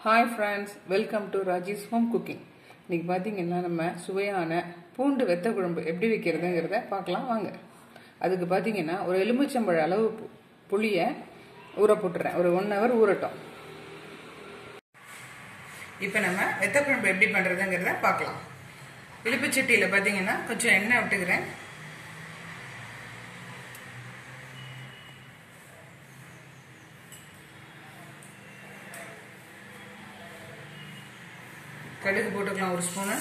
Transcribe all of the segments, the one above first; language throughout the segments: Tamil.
hi friends welcome to Raji's home cooking இன்னைக்கு பார்த்தீங்கன்னா நம்ம சுவையான பூண்டு வெத்த குழம்பு எப்படி வைக்கிறதுங்கிறத பார்க்கலாம் வாங்க அதுக்கு பார்த்தீங்கன்னா ஒரு எலுமிச்சம்பழ அளவு பு- புளியை ஊற போட்டுறேன் ஒரு ஒன் ஹவர் ஊறட்டும் இப்போ நம்ம வெத்த குழம்பு எப்படி பண்ணுறதுங்கிறத பார்க்கலாம் இழுப்புச்சட்டியில் பார்த்தீங்கன்னா கொஞ்சம் எண்ணெய் விட்டுக்கிறேன் கடுகு போட்டுக்கலாம் ஒரு ஸ்பூனு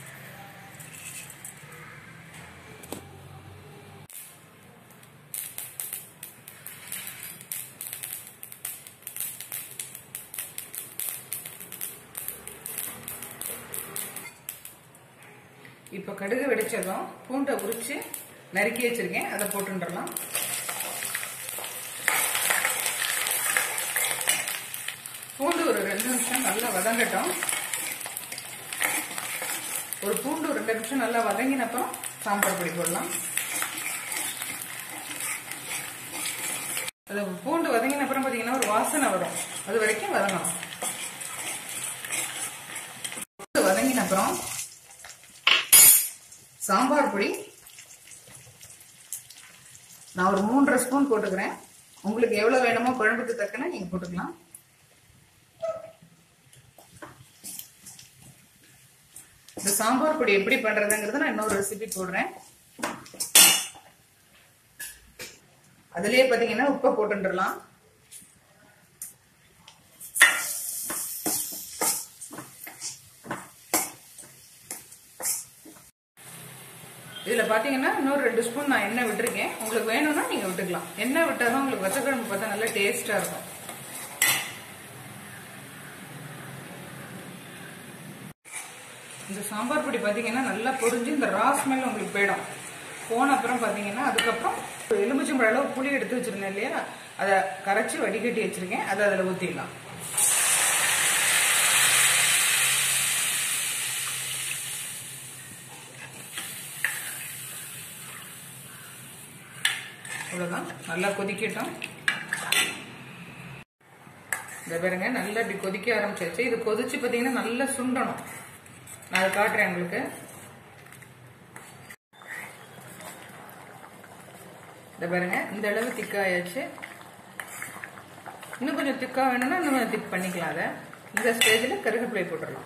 இப்போ கடுகு வெடிச்சதும் பூண்டை உரிச்சு நறுக்கி வச்சிருக்கேன் அதை போட்டுடலாம் பூண்டு ஒரு ரெண்டு நிமிஷம் நல்லா வதங்கட்டும் ஒரு பூண்டு ஒரு ரெண்டு நிமிஷம் நல்லா வதங்கினப்புறம் சாம்பார் பொடி போடலாம் அது பூண்டு வதங்கின அப்புறம் பார்த்தீங்கன்னா ஒரு வாசனை வரும் அது வரைக்கும் வதங்கணும் பூண்டு வதங்கின அப்புறம் சாம்பார் பொடி நான் ஒரு மூன்றரை ஸ்பூன் போட்டுக்கிறேன் உங்களுக்கு எவ்வளவு வேணுமோ குழம்புக்கு தக்கன நீங்க போட்டுக்கலாம் இந்த சாம்பார் பொடி எப்படி பண்றதுங்கிறத நான் இன்னொரு ரெசிபி போடுறேன் அதுலயே பாத்தீங்கன்னா உப்பை போட்டுடலாம் இதுல பாத்தீங்கன்னா இன்னொரு ரெண்டு ஸ்பூன் நான் எண்ணெய் விட்டுருக்கேன் உங்களுக்கு வேணும்னா நீங்க விட்டுக்கலாம் எண்ணெய் விட்டாதான் உங்களுக்கு வச்சக்கிழங்கு பார்த்தா நல்லா டேஸ்டா இருக்கும் இந்த சாம்பார் பொடி பார்த்தீங்கன்னா நல்லா பொரிஞ்சு இந்த ரா ஸ்மெல் உங்களுக்கு போயிடும் போன அப்புறம் பார்த்தீங்கன்னா அதுக்கப்புறம் ஒரு எலுமிச்சம்பழ அளவு புளி எடுத்து வச்சிருந்தேன் இல்லையா அதை கரைச்சி வடிகட்டி வச்சிருக்கேன் அதை அதில் ஊற்றிடலாம் அவ்வளோதான் நல்லா கொதிக்கட்டும் இந்த பாருங்க நல்லா இப்படி கொதிக்க ஆரம்பிச்சிருச்சு இது கொதிச்சு பார்த்தீங்கன்னா நல்லா சுண்டணும் நான் அதை காட்டுறேன் உங்களுக்கு இந்த பாருங்க இந்த அளவு திக்காயாச்சு இன்னும் கொஞ்சம் திக்கா வேணும்னா இன்னும் கொஞ்சம் திக் பண்ணிக்கலாம் அதை இந்த ஸ்டேஜில் கருவேப்பிலை போட்டுடலாம்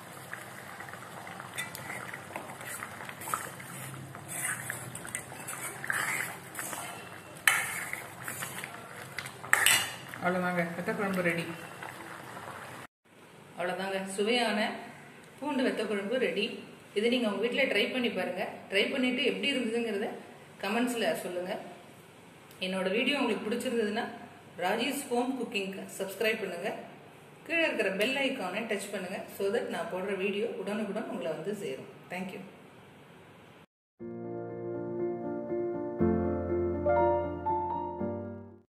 அவ்வளோதாங்க வெத்த குழம்பு ரெடி அவ்வளோதாங்க சுவையான பூண்டு வெத்த குழம்பு ரெடி இது நீங்கள் உங்கள் வீட்டில் ட்ரை பண்ணி பாருங்கள் ட்ரை பண்ணிவிட்டு எப்படி இருந்ததுங்கிறத கமெண்ட்ஸில் சொல்லுங்கள் என்னோட வீடியோ உங்களுக்கு பிடிச்சிருந்ததுன்னா ராஜீஸ் ஹோம் குக்கிங்க்கு சப்ஸ்கிரைப் பண்ணுங்கள் கீழே இருக்கிற பெல் ஐக்கானை டச் பண்ணுங்கள் ஸோ தட் நான் போடுற வீடியோ உடனுக்குடன் உங்களை வந்து சேரும் தேங்க்யூ